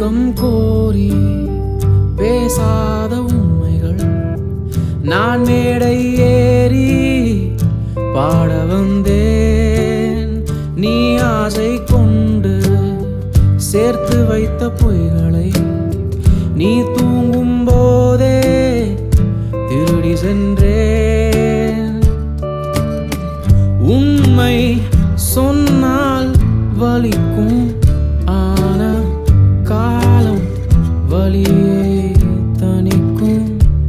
வெக்கம் கோரி பேசாத உண்மைகள் நான் மேடை ஏறி பாட வந்தேன் நீ ஆசை கொண்டு சேர்த்து வைத்த பொய்களை நீ தூங்கும் போதே திருடி சென்றேன் உண்மை சொன்னால் வலிக்கும் ஆன காலம் வலியை தணிக்கும்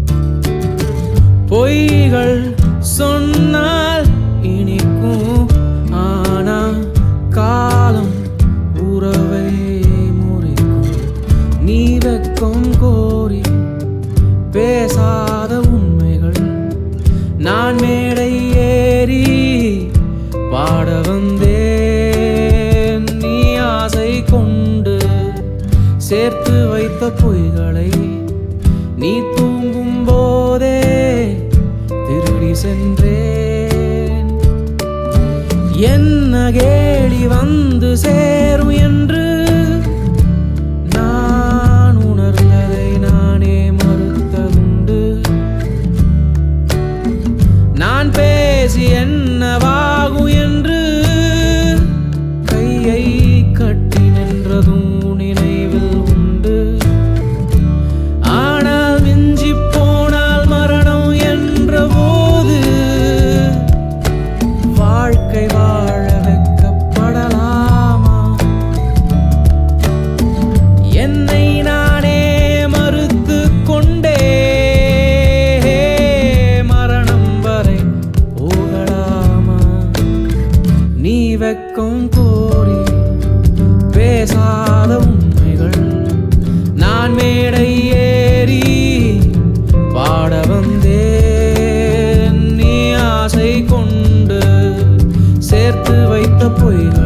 பொய்கள் சொன்னால் இனிக்கும் ஆனா காலம் உறவை முறிக்கும் நீ வெக்கம் கோரி பேசாத உண்மைகள் நான் மேடை ஏறி பாட வந்தேன் நீ ஆசை கொண்டு சேர்த்து வைத்த பொய்களை நீ தூங்கும் போதே திருடி சென்றேன் என்ன கேடி வந்து சேரும் என்று நான் உணர்ந்ததை நானே மறுத்ததுண்டு நான் பேசி என்னவாகும் என்று கையை கட்டி நின்றதும் நினைவில் உண்டு ஆனால் மிஞ்சி போனால் மரணம் என்ற போது வாழ்க்கை வாழ வைக்கப்படலாமா என்னை நானே மறுத்து கொண்டே மரணம் வரை போகலாமா நீ வெக்கம் கோரி பேசாத உண்மைகள் நான் மேடை ஏறி பாட வந்தேன் நீ ஆசை கொண்டு சேர்த்து வைத்த பொய்கள்